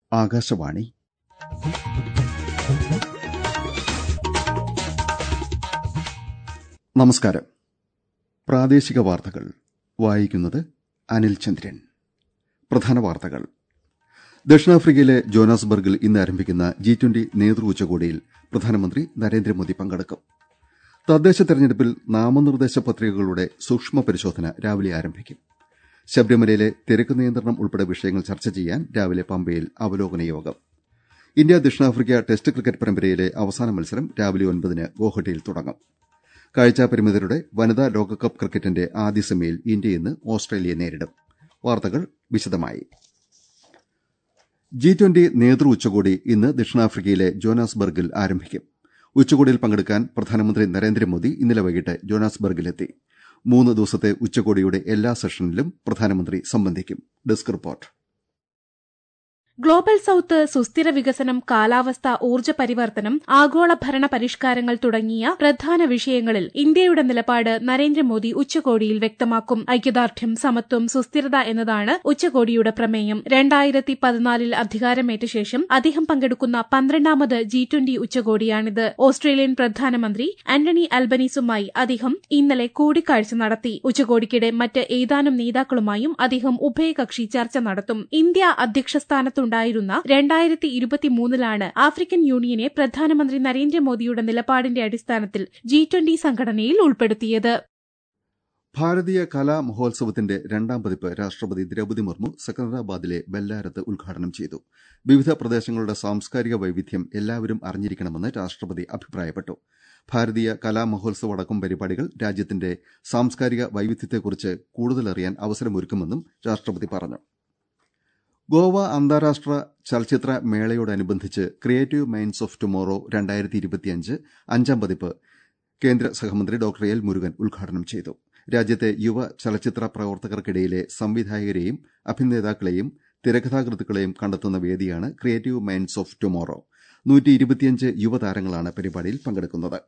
ആകാശവാണി നമസ്കാരം പ്രാദേശിക വാർത്തകൾ വായിക്കുന്നത് അനിൽ ചന്ദ്രൻ പ്രധാന വാർത്തകൾ ദക്ഷിണാഫ്രിക്കയിലെ ജോനാസ്ബർഗിൽ ഇന്ന് ആരംഭിക്കുന്ന ജി ട്വന്റി നേതൃ ഉച്ചകോടിയിൽ പ്രധാനമന്ത്രി നരേന്ദ്രമോദി പങ്കെടുക്കും തദ്ദേശ തെരഞ്ഞെടുപ്പിൽ നാമനിർദ്ദേശ പത്രികകളുടെ സൂക്ഷ്മ പരിശോധന രാവിലെ ആരംഭിക്കും ശബരിമലയിലെ തിരക്ക് നിയന്ത്രണം ഉൾപ്പെടെ വിഷയങ്ങൾ ചർച്ച ചെയ്യാൻ രാവിലെ പമ്പയിൽ അവലോകന യോഗം ഇന്ത്യ ദക്ഷിണാഫ്രിക്ക ടെസ്റ്റ് ക്രിക്കറ്റ് പരമ്പരയിലെ അവസാന മത്സരം രാവിലെ ഒൻപതിന് ഗോഹട്ടിയിൽ തുടങ്ങും കാഴ്ചാപരിമിതരുടെ വനിതാ ലോകകപ്പ് ക്രിക്കറ്റിന്റെ ആദ്യ സെമിയിൽ ഇന്ത്യ ഇന്ന് ഓസ്ട്രേലിയയെ നേരിടും വാർത്തകൾ വിശദമായി ജി ട്വന്റി നേതൃ ഉച്ചകോടി ഇന്ന് ദക്ഷിണാഫ്രിക്കയിലെ ജോനാസ്ബർഗിൽ ആരംഭിക്കും ഉച്ചകോടിയിൽ പങ്കെടുക്കാൻ പ്രധാനമന്ത്രി നരേന്ദ്രമോദി ഇന്നലെ വൈകിട്ട് ജോനാസ്ബർഗിലെത്തി മൂന്ന് ദിവസത്തെ ഉച്ചകോടിയുടെ എല്ലാ സെഷനിലും പ്രധാനമന്ത്രി സംബന്ധിക്കും ഡെസ്ക് റിപ്പോർട്ട് ഗ്ലോബൽ സൌത്ത് സുസ്ഥിര വികസനം കാലാവസ്ഥ ഊർജ്ജ പരിവർത്തനം ആഗോള ഭരണ പരിഷ്കാരങ്ങൾ തുടങ്ങിയ പ്രധാന വിഷയങ്ങളിൽ ഇന്ത്യയുടെ നിലപാട് നരേന്ദ്രമോദി ഉച്ചകോടിയിൽ വ്യക്തമാക്കും ഐക്യദാർഢ്യം സമത്വം സുസ്ഥിരത എന്നതാണ് ഉച്ചകോടിയുടെ പ്രമേയം രണ്ടായിരത്തി പതിനാലിൽ അധികാരമേറ്റ ശേഷം അദ്ദേഹം പങ്കെടുക്കുന്ന പന്ത്രണ്ടാമത് ജി ട്വന്റി ഉച്ചകോടിയാണിത് ഓസ്ട്രേലിയൻ പ്രധാനമന്ത്രി ആന്റണി അൽബനീസുമായി അദ്ദേഹം ഇന്നലെ കൂടിക്കാഴ്ച നടത്തി ഉച്ചകോടിക്കിടെ മറ്റ് ഏതാനും നേതാക്കളുമായും അദ്ദേഹം ഉഭയകക്ഷി ചർച്ച നടത്തും ഇന്ത്യ അധ്യക്ഷ ഉണ്ടായിരുന്ന രണ്ടായിരത്തി ഇരുപത്തിമൂന്നിലാണ് ആഫ്രിക്കൻ യൂണിയനെ പ്രധാനമന്ത്രി നരേന്ദ്രമോദിയുടെ നിലപാടിന്റെ അടിസ്ഥാനത്തിൽ ജി ട്വന്റി സംഘടനയിൽ ഉൾപ്പെടുത്തിയത് ഭാരതീയ കലാ മഹോത്സവത്തിന്റെ രണ്ടാം പതിപ്പ് രാഷ്ട്രപതി ദ്രൌപദി മുർമു സെക്കന്ദരാബാദിലെ ബെല്ലാരത്ത് ഉദ്ഘാടനം ചെയ്തു വിവിധ പ്രദേശങ്ങളുടെ സാംസ്കാരിക വൈവിധ്യം എല്ലാവരും അറിഞ്ഞിരിക്കണമെന്ന് രാഷ്ട്രപതി അഭിപ്രായപ്പെട്ടു ഭാരതീയ കലാമഹോത്സവ അടക്കം പരിപാടികൾ രാജ്യത്തിന്റെ സാംസ്കാരിക വൈവിധ്യത്തെക്കുറിച്ച് കൂടുതലറിയാൻ അവസരമൊരുക്കുമെന്നും രാഷ്ട്രപതി പറഞ്ഞു ഗോവ അന്താരാഷ്ട്ര ചലച്ചിത്ര മേളയോടനുബന്ധിച്ച് ക്രിയേറ്റീവ് മൈൻഡ്സ് ഓഫ് ടുമോറോ രണ്ടായിരത്തി ഇരുപത്തിയഞ്ച് അഞ്ചാം പതിപ്പ് കേന്ദ്ര സഹമന്ത്രി ഡോക്ടർ എൽ മുരുകൻ ഉദ്ഘാടനം ചെയ്തു രാജ്യത്തെ യുവ ചലച്ചിത്ര പ്രവർത്തകർക്കിടയിലെ സംവിധായകരെയും അഭിനേതാക്കളെയും തിരക്കഥാകൃത്തുക്കളെയും കണ്ടെത്തുന്ന വേദിയാണ് ക്രിയേറ്റീവ് മൈൻഡ്സ് ഓഫ് ടുമോറോ നൂറ്റി ഇരുപത്തിയഞ്ച് യുവതാരങ്ങളാണ് പരിപാടിയിൽ പങ്കെടുക്കുന്നത്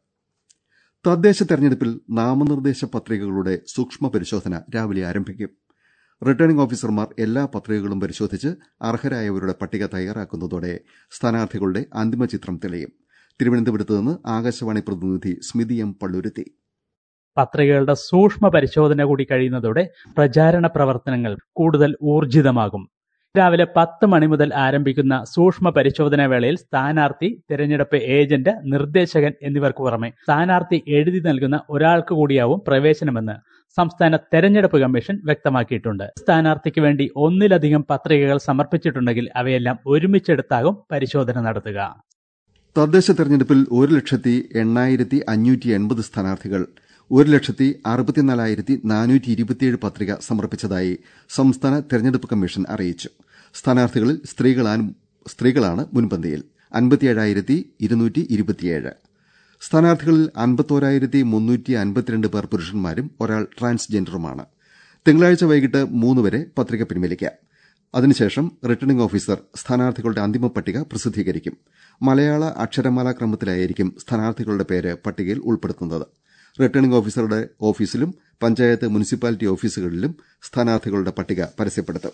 തദ്ദേശ തെരഞ്ഞെടുപ്പിൽ നാമനിർദ്ദേശ പത്രികകളുടെ സൂക്ഷ്മ പരിശോധന രാവിലെ ആരംഭിക്കും റിട്ടേണിംഗ് ഓഫീസർമാർ എല്ലാ പത്രികകളും പരിശോധിച്ച് അർഹരായവരുടെ പട്ടിക തയ്യാറാക്കുന്നതോടെ സ്ഥാനാർത്ഥികളുടെ അന്തിമ ചിത്രം തെളിയും തിരുവനന്തപുരത്ത് നിന്ന് ആകാശവാണി പ്രതിനിധി സ്മിതി എം പള്ളുരുത്തി പത്രികകളുടെ സൂക്ഷ്മ പരിശോധന കൂടി കഴിയുന്നതോടെ പ്രചാരണ പ്രവർത്തനങ്ങൾ കൂടുതൽ ഊർജിതമാകും രാവിലെ പത്ത് മണി മുതൽ ആരംഭിക്കുന്ന സൂക്ഷ്മ പരിശോധനാ വേളയിൽ സ്ഥാനാർത്ഥി തിരഞ്ഞെടുപ്പ് ഏജന്റ് നിർദ്ദേശകൻ എന്നിവർക്ക് പുറമെ സ്ഥാനാർത്ഥി എഴുതി നൽകുന്ന ഒരാൾക്ക് കൂടിയാവും പ്രവേശനമെന്ന് സംസ്ഥാന തെരഞ്ഞെടുപ്പ് കമ്മീഷൻ വ്യക്തമാക്കിയിട്ടുണ്ട് സ്ഥാനാർത്ഥിക്ക് വേണ്ടി ഒന്നിലധികം പത്രികകൾ സമർപ്പിച്ചിട്ടുണ്ടെങ്കിൽ അവയെല്ലാം ഒരുമിച്ചെടുത്താകും പരിശോധന നടത്തുക തദ്ദേശ തെരഞ്ഞെടുപ്പിൽ ഒരു ലക്ഷത്തി എണ്ണായിരത്തി അഞ്ഞൂറ്റി എൺപത് സ്ഥാനാർത്ഥികൾ ഒരു ലക്ഷത്തി അറുപത്തിനാലായിരത്തി നാനൂറ്റി ഇരുപത്തിയേഴ് പത്രിക സമർപ്പിച്ചതായി സംസ്ഥാന തെരഞ്ഞെടുപ്പ് കമ്മീഷൻ അറിയിച്ചു സ്ഥാനാർത്ഥികളിൽ സ്ത്രീകളാണ് മുൻപന്തിയിൽ അൻപത്തിയേഴായിരത്തി ഇരുന്നൂറ്റി ഇരുപത്തിയേഴ് സ്ഥാനാർത്ഥികളിൽ അൻപത്തോരായിരത്തി മുന്നൂറ്റി അൻപത്തിരണ്ട് പേർ പുരുഷന്മാരും ഒരാൾ ട്രാൻസ്ജെൻഡറുമാണ് തിങ്കളാഴ്ച വൈകിട്ട് മൂന്ന് വരെ പത്രിക പിൻവലിക്കാം അതിനുശേഷം റിട്ടേണിംഗ് ഓഫീസർ സ്ഥാനാർത്ഥികളുടെ അന്തിമ പട്ടിക പ്രസിദ്ധീകരിക്കും മലയാള അക്ഷരമാല ക്രമത്തിലായിരിക്കും സ്ഥാനാർത്ഥികളുടെ പേര് പട്ടികയിൽ ഉൾപ്പെടുത്തുന്നത് റിട്ടേണിംഗ് ഓഫീസറുടെ ഓഫീസിലും പഞ്ചായത്ത് മുനിസിപ്പാലിറ്റി ഓഫീസുകളിലും സ്ഥാനാർത്ഥികളുടെ പട്ടിക പരസ്യപ്പെടുത്തും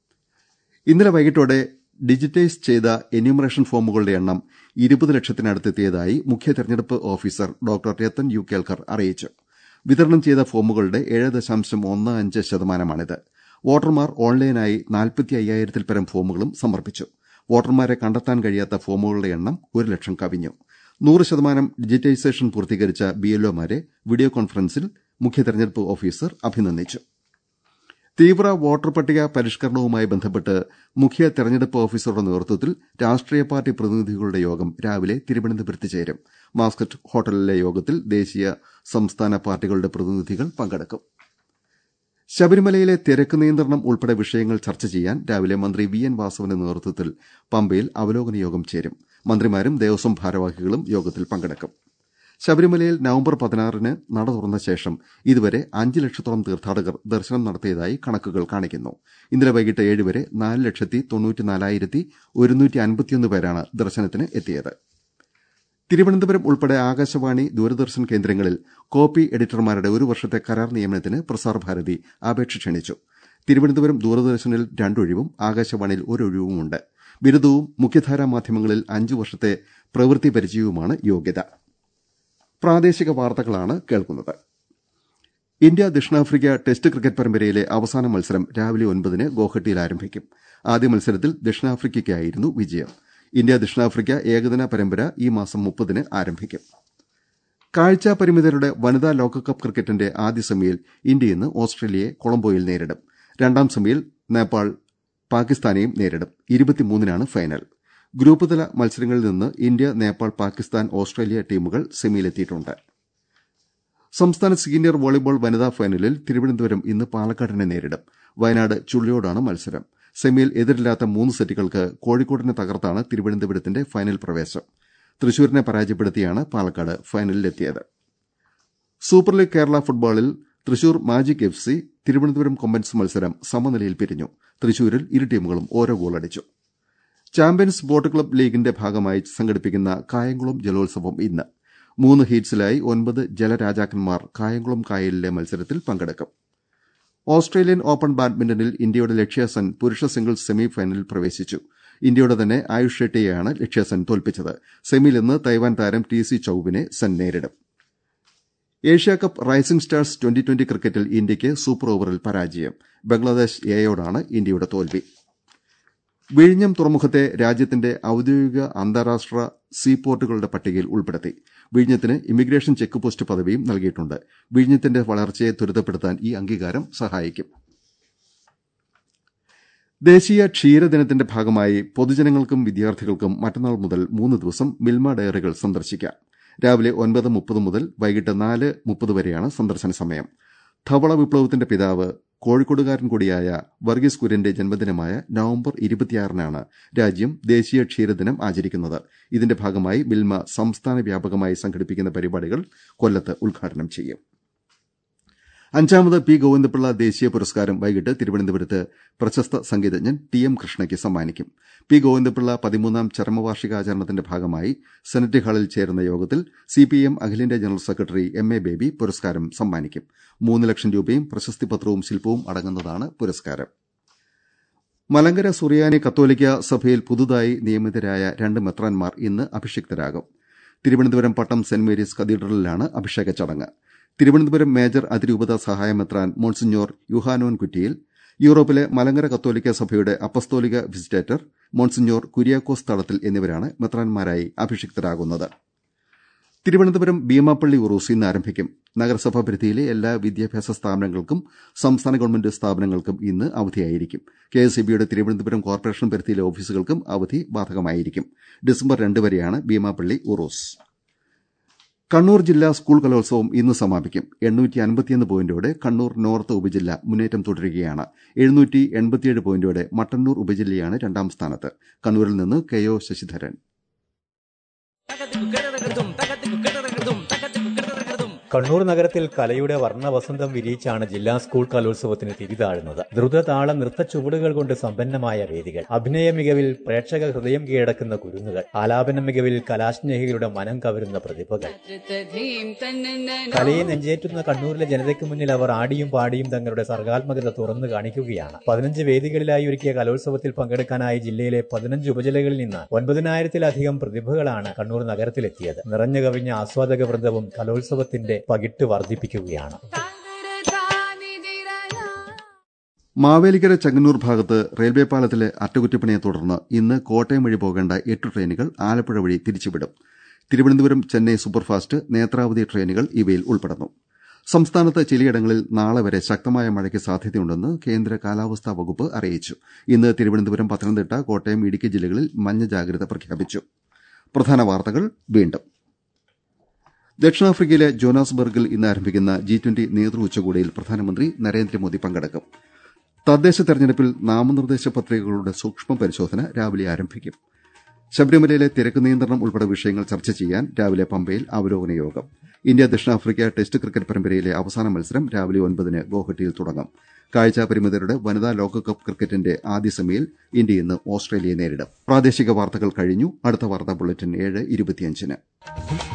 ഇന്നലെ വൈകിട്ടോടെ ഡിജിറ്റൈസ് ചെയ്ത എന്യൂമറേഷൻ ഫോമുകളുടെ എണ്ണം ഇരുപത് ലക്ഷത്തിനടുത്തെത്തിയതായി മുഖ്യ തെരഞ്ഞെടുപ്പ് officer doctor Rathan U Kelkar അറിയിച്ചു വിതരണം ചെയ്ത ഫോമുകളുടെ ഏഴ് ദശാംശം ഒന്ന് അഞ്ച് ശതമാനമാണിത് വോട്ടർമാർ ഓൺലൈനായി നാൽപ്പത്തി അയ്യായിരത്തിൽ പരം ഫോമുകളും സമർപ്പിച്ചു വോട്ടർമാരെ കണ്ടെത്താൻ കഴിയാത്ത ഫോമുകളുടെ എണ്ണം ഒരു ലക്ഷം കവിഞ്ഞു നൂറ് ശതമാനം ഡിജിറ്റൈസേഷൻ പൂർത്തീകരിച്ച ബിഎൽഒമാരെ വീഡിയോ കോൺഫറൻസിൽ മുഖ്യ തെരഞ്ഞെടുപ്പ് ഓഫീസർ അഭിനന്ദിച്ചു തീവ്ര വോട്ടർ പട്ടിക പരിഷ്കരണവുമായി ബന്ധപ്പെട്ട് മുഖ്യ തെരഞ്ഞെടുപ്പ് ഓഫീസറുടെ നേതൃത്വത്തിൽ രാഷ്ട്രീയ പാർട്ടി പ്രതിനിധികളുടെ യോഗം രാവിലെ തിരുവനന്തപുരത്ത് ചേരും മാസ്കറ്റ് ഹോട്ടലിലെ യോഗത്തിൽ ദേശീയ സംസ്ഥാന പാർട്ടികളുടെ പ്രതിനിധികൾ പങ്കെടുക്കും ശബരിമലയിലെ തിരക്ക് നിയന്ത്രണം ഉൾപ്പെടെ വിഷയങ്ങൾ ചർച്ച ചെയ്യാൻ രാവിലെ മന്ത്രി വി എൻ വാസവന്റെ നേതൃത്വത്തിൽ പമ്പയിൽ അവലോകന യോഗം ചേരും മന്ത്രിമാരും ദേവസ്വം ഭാരവാഹികളും യോഗത്തിൽ പങ്കെടുക്കും ശബരിമലയിൽ നവംബർ പതിനാറിന് നട തുറന്ന ശേഷം ഇതുവരെ അഞ്ച് ലക്ഷത്തോളം തീർത്ഥാടകർ ദർശനം നടത്തിയതായി കണക്കുകൾ കാണിക്കുന്നു ഇന്നലെ വൈകിട്ട് ഏഴ് വരെ നാല് ലക്ഷത്തി തൊണ്ണൂറ്റിനാലായിരത്തി ഒരുന്നൂറ്റി അൻപത്തിയൊന്ന് പേരാണ് ദർശനത്തിന് എത്തിയത് തിരുവനന്തപുരം ഉൾപ്പെടെ ആകാശവാണി ദൂരദർശൻ കേന്ദ്രങ്ങളിൽ കോപ്പി എഡിറ്റർമാരുടെ ഒരു വർഷത്തെ കരാർ നിയമനത്തിന് പ്രസാർഭാരതി അപേക്ഷ ക്ഷണിച്ചു തിരുവനന്തപുരം ദൂരദർശനിൽ രണ്ടൊഴിവും ആകാശവാണിയിൽ ഒരൊഴിവുമുണ്ട് ബിരുദവും മുഖ്യധാരാ മാധ്യമങ്ങളിൽ അഞ്ചു വർഷത്തെ പ്രവൃത്തി പരിചയവുമാണ് യോഗ്യത പ്രാദേശിക വാർത്തകളാണ് കേൾക്കുന്നത് ഇന്ത്യ ദക്ഷിണാഫ്രിക്ക ടെസ്റ്റ് ക്രിക്കറ്റ് പരമ്പരയിലെ അവസാന മത്സരം രാവിലെ ഒൻപതിന് ഗോഹട്ടിയിൽ ആരംഭിക്കും ആദ്യ മത്സരത്തിൽ ദക്ഷിണാഫ്രിക്കയ്ക്കായിരുന്നു വിജയം ഇന്ത്യ ദക്ഷിണാഫ്രിക്ക ഏകദിന പരമ്പര ഈ മാസം മുപ്പതിന് ആരംഭിക്കും കാഴ്ചാ പരിമിതരുടെ വനിതാ ലോകകപ്പ് ക്രിക്കറ്റിന്റെ ആദ്യ സെമിയിൽ ഇന്ത്യ ഇന്ന് ഓസ്ട്രേലിയയെ കൊളംബോയിൽ നേരിടും രണ്ടാം സെമിയിൽ നേപ്പാൾ പാകിസ്ഥാനെയും നേരിടും ഇരുപത്തിമൂന്നിനാണ് ഫൈനൽ ഗ്രൂപ്പ് തല മത്സരങ്ങളിൽ നിന്ന് ഇന്ത്യ നേപ്പാൾ പാകിസ്ഥാൻ ഓസ്ട്രേലിയ ടീമുകൾ സെമിയിലെത്തിയിട്ടുണ്ട് സംസ്ഥാന സീനിയർ വോളിബോൾ വനിതാ ഫൈനലിൽ തിരുവനന്തപുരം ഇന്ന് പാലക്കാടിനെ നേരിടും വയനാട് ചുള്ളിയോടാണ് മത്സരം സെമിയിൽ എതിരില്ലാത്ത മൂന്ന് സെറ്റുകൾക്ക് കോഴിക്കോടിനെ തകർത്താണ് തിരുവനന്തപുരത്തിന്റെ ഫൈനൽ പ്രവേശം തൃശൂരിനെ പരാജയപ്പെടുത്തിയാണ് പാലക്കാട് ഫൈനലിലെത്തിയത് സൂപ്പർ ലീഗ് കേരള ഫുട്ബോളിൽ Thrissur magic F C Thiruvananthapuram Kombans മത്സരം സമനിലയിൽ പിരിഞ്ഞു തൃശൂരിൽ ഇരു ടീമുകളും ഓരോ ഗോളടിച്ചു ചാമ്പ്യൻസ് ബോട്ട് ക്ലബ് ലീഗിന്റെ ഭാഗമായി സംഘടിപ്പിക്കുന്ന കായംകുളം ജലോത്സവം ഇന്ന് മൂന്ന് ഹീറ്റ്സിലായി ഒൻപത് ജലരാജാക്കന്മാർ കായംകുളം കായലിലെ മത്സരത്തിൽ പങ്കെടുക്കും ഓസ്ട്രേലിയൻ ഓപ്പൺ ബാഡ്മിന്റണിൽ ഇന്ത്യയുടെ ലക്ഷ്യ സെൻ പുരുഷ സിംഗിൾസ് സെമി ഫൈനലിൽ പ്രവേശിച്ചു ഇന്ത്യയുടെ തന്നെ ആയുഷ് ഷെട്ടിയെയാണ് ലക്ഷ്യ സെൻ തോൽപ്പിച്ചത് സെമിയിൽ ഇന്ന് തൈവാൻ താരം ടി സി ചൌവിനെ സെൻ നേരിടും Asia Cup rising stars twenty twenty ക്രിക്കറ്റിൽ ഇന്ത്യയ്ക്ക് സൂപ്പർ ഓവറിൽ പരാജയം ബംഗ്ലാദേശ് എയോടാണ് ഇന്ത്യയുടെ തോൽവി വിഴിഞ്ഞം തുറമുഖത്തെ രാജ്യത്തിന്റെ ഔദ്യോഗിക അന്താരാഷ്ട്ര സീപോർട്ടുകളുടെ പട്ടികയിൽ ഉൾപ്പെടുത്തി വിഴിഞ്ഞത്തിന് ഇമിഗ്രേഷൻ ചെക്ക് പോസ്റ്റ് പദവിയും നൽകിയിട്ടുണ്ട് വിഴിഞ്ഞത്തിന്റെ വളർച്ചയെ ത്വരിതപ്പെടുത്താൻ ഈ അംഗീകാരം സഹായിക്കും ദേശീയ ക്ഷീരദിനത്തിന്റെ ഭാഗമായി പൊതുജനങ്ങൾക്കും വിദ്യാർത്ഥികൾക്കും മറ്റന്നാൾ മുതൽ മൂന്ന് ദിവസം മിൽമ ഡയറികൾ സന്ദർശിക്കാം രാവിലെ ഒൻപത് മുപ്പത് മുതൽ വൈകിട്ട് നാല് മുപ്പത് വരെയാണ് സന്ദർശന സമയം ധവള വിപ്ലവത്തിന്റെ പിതാവ് കോഴിക്കോടുകാരൻ കൂടിയായ വർഗീസ് കുര്യന്റെ ജന്മദിനമായ നവംബർ ഇരുപത്തിയാറിനാണ് രാജ്യം ദേശീയ ക്ഷീരദിനം ആചരിക്കുന്നത് ഇതിന്റെ ഭാഗമായി മിൽമ സംസ്ഥാന വ്യാപകമായി സംഘടിപ്പിക്കുന്ന പരിപാടികൾ കൊല്ലത്ത് ഉദ്ഘാടനം ചെയ്യും അഞ്ചാമത് പി ഗോവിന്ദപിള്ള ദേശീയ പുരസ്കാരം വൈകിട്ട് തിരുവനന്തപുരത്ത് പ്രശസ്ത സംഗീതജ്ഞൻ ടി എം കൃഷ്ണയ്ക്ക് സമ്മാനിക്കും പി ഗോവിന്ദപിള്ള പതിമൂന്നാം ചരമവാർഷികാചരണത്തിന്റെ ഭാഗമായി സെനറ്റ് ഹാളിൽ ചേരുന്ന യോഗത്തിൽ സിപിഎം അഖിലേന്ത്യാ general secretary M A Baby പുരസ്കാരം സമ്മാനിക്കും മൂന്ന് ലക്ഷം രൂപയും പ്രശസ്തിപത്രവും ശില്പവും അടങ്ങുന്നതാണ് പുരസ്കാരം മലങ്കര സുറിയാനി കത്തോലിക്ക സഭയിൽ പുതുതായി നിയമിതരായ രണ്ട് മെത്രാൻമാർ ഇന്ന് അഭിഷിക്തരാകും തിരുവനന്തപുരം പട്ടം സെന്റ് മേരീസ് കത്തീഡ്രലിലാണ് അഭിഷേക ചടങ്ങ് തിരുവനന്തപുരം മേജർ അതിരൂപത സഹായ മെത്രാൻ മോൺസിഞ്ഞോർ യുഹാനോൻ കുറ്റിയിൽ യൂറോപ്പിലെ മലങ്കര കത്തോലിക്ക സഭയുടെ അപ്പസ്തോലിക വിസിറ്റേറ്റർ മോൺസിഞ്ഞോർ കുര്യാക്കോസ് തളത്തിൽ എന്നിവരാണ് മെത്രാൻമാരായി അഭിഷിക്തരാകുന്നത് തിരുവനന്തപുരം ഭീമാപ്പള്ളി ഉറൂസ് ഇന്ന് ആരംഭിക്കും നഗരസഭാ പരിധിയിലെ എല്ലാ വിദ്യാഭ്യാസ സ്ഥാപനങ്ങൾക്കും സംസ്ഥാന ഗവൺമെന്റ് സ്ഥാപനങ്ങൾക്കും ഇന്ന് അവധിയായിരിക്കും കെ എസ് ബിയുടെ തിരുവനന്തപുരം കോർപ്പറേഷൻ പരിധിയിലെ ഓഫീസുകൾക്കും അവധി ബാധകമായിരിക്കും ഡിസംബർ രണ്ട് വരെയാണ് ഭീമാപ്പള്ളി ഉറൂസ് കണ്ണൂർ ജില്ലാ സ്കൂൾ കലോത്സവം ഇന്ന് സമാപിക്കും എണ്ണൂറ്റി അൻപത്തിയൊന്ന് പോയിന്റോടെ കണ്ണൂർ നോർത്ത് ഉപജില്ല മുന്നേറ്റം തുടരുകയാണ് എഴുന്നൂറ്റി എൺപത്തിയേഴ് പോയിന്റോടെ മട്ടന്നൂർ ഉപജില്ലയാണ് രണ്ടാം സ്ഥാനത്ത് കണ്ണൂരിൽ നിന്ന് കെ ഒ ശശിധരൻ കണ്ണൂർ നഗരത്തിൽ കലയുടെ വർണ്ണവസന്തം വിരിയിച്ചാണ് ജില്ലാ സ്കൂൾ കലോത്സവത്തിന് തിരിതാഴുന്നത് ദ്രുതതാള നൃത്ത ചുവടുകൾ കൊണ്ട് സമ്പന്നമായ വേദികൾ അഭിനയ മികവിൽ പ്രേക്ഷക ഹൃദയം കീഴടക്കുന്ന കുരുന്നുകൾ ആലാപന മികവിൽ കലാസ്നേഹികളുടെ മനം കവരുന്ന പ്രതിഭകൾ കലയെ നെഞ്ചേറ്റുന്ന കണ്ണൂരിലെ ജനതയ്ക്ക് മുന്നിൽ അവർ ആടിയും പാടിയും തങ്ങളുടെ സർഗാത്മകത തുറന്നു കാണിക്കുകയാണ് പതിനഞ്ച് വേദികളിലായി ഒരുക്കിയ കലോത്സവത്തിൽ പങ്കെടുക്കാനായി ജില്ലയിലെ പതിനഞ്ച് ഉപജില്ലകളിൽ നിന്ന് ഒൻപതിനായിരത്തിലധികം പ്രതിഭകളാണ് കണ്ണൂർ നഗരത്തിലെത്തിയത് നിറഞ്ഞു കവിഞ്ഞ ആസ്വാദക വൃന്ദവും കലോത്സവത്തിന്റെ പകിട്ട് വർദ്ധിപ്പിക്കുകയാണ് മാവേലിക്കര ചങ്ങന്നൂർ ഭാഗത്ത് റെയിൽവേ പാലത്തിലെ അറ്റകുറ്റപ്പണിയെ തുടർന്ന് ഇന്ന് കോട്ടയം വഴി പോകേണ്ട എട്ട് ട്രെയിനുകൾ ആലപ്പുഴ വഴി തിരിച്ചുവിടും തിരുവനന്തപുരം ചെന്നൈ സൂപ്പർഫാസ്റ്റ് നേത്രാവതി ട്രെയിനുകൾ ഇവയിൽ ഉൾപ്പെടുന്നു സംസ്ഥാനത്ത് ചിലയിടങ്ങളിൽ നാളെ വരെ ശക്തമായ മഴയ്ക്ക് സാധ്യതയുണ്ടെന്ന് കേന്ദ്ര കാലാവസ്ഥാ വകുപ്പ് അറിയിച്ചു ഇന്ന് തിരുവനന്തപുരം പത്തനംതിട്ട കോട്ടയം ഇടുക്കി ജില്ലകളിൽ മഞ്ഞ ജാഗ്രത പ്രഖ്യാപിച്ചു പ്രധാന വാർത്തകൾ വീണ്ടും ദക്ഷിണാഫ്രിക്കയിലെ ജോനാസ്ബർഗിൽ ഇന്ന് ആരംഭിക്കുന്ന ജി ട്വന്റി നേതൃ ഉച്ചകോടിയിൽ പ്രധാനമന്ത്രി നരേന്ദ്രമോദി പങ്കെടുക്കും തദ്ദേശ തെരഞ്ഞെടുപ്പിൽ നാമനിർദ്ദേശ പത്രികകളുടെ സൂക്ഷ്മ പരിശോധന രാവിലെ ആരംഭിക്കും ശബരിമലയിലെ തിരക്ക് നിയന്ത്രണം ഉൾപ്പെടെ വിഷയങ്ങൾ ചർച്ച ചെയ്യാൻ രാവിലെ പമ്പയിൽ അവലോകന യോഗം ഇന്ത്യ ദക്ഷിണാഫ്രിക്ക ടെസ്റ്റ് ക്രിക്കറ്റ് പരമ്പരയിലെ അവസാന മത്സരം രാവിലെ ഒൻപതിന് ഗോഹട്ടിയിൽ തുടങ്ങും കാഴ്ചാ പരിമിതരുടെ വനിതാ ലോകകപ്പ് ക്രിക്കറ്റിന്റെ ആദ്യ സെമിയിൽ ഇന്ത്യ ഇന്ന് ഓസ്ട്രേലിയയെ നേരിടും പ്രാദേശിക വാർത്തകൾ കഴിഞ്ഞു അടുത്ത വാർത്താ ബുള്ളറ്റിൻ ഏഴ് ഇരുപത്തിയഞ്ചിന്